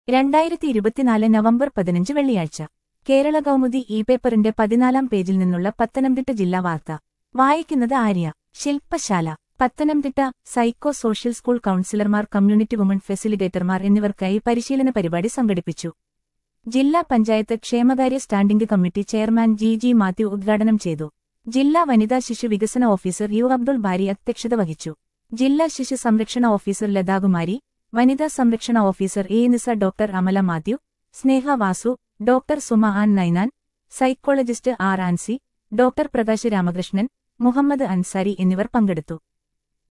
രണ്ടായിരത്തി ഇരുപത്തിനാല് നവംബർ പതിനഞ്ച് വെള്ളിയാഴ്ച കേരള കൗമുദി ഇ പേപ്പറിന്റെ പതിനാലാം പേജിൽ നിന്നുള്ള പത്തനംതിട്ട ജില്ലാ വാർത്ത വായിക്കുന്നത് ആര്യ ശില്പശാല പത്തനംതിട്ട സൈക്കോ സോഷ്യൽ സ്കൂൾ കൌൺസിലർമാർ കമ്മ്യൂണിറ്റി വുമൺ ഫെസിലിറ്റേറ്റർമാർ എന്നിവർക്കായി പരിശീലന പരിപാടി സംഘടിപ്പിച്ചു ജില്ലാ പഞ്ചായത്ത് ക്ഷേമകാര്യ standing committee chairman G G Mathew ഉദ്ഘാടനം ചെയ്തു ജില്ലാ വനിതാ ശിശു വികസന ഓഫീസർ യു അബ്ദുൾ ബാരി അധ്യക്ഷത വഹിച്ചു ജില്ലാ ശിശു സംരക്ഷണ ഓഫീസർ ലതാകുമാരി വനിതാ സംരക്ഷണ officer A Nisa doctor Amala Mathew Sneha Vasu doctor Suma Ann Ninan psychologist R Ancy doctor Prakash Ramakrishnan Muhammad Ansari എന്നിവർ പങ്കെടുത്തു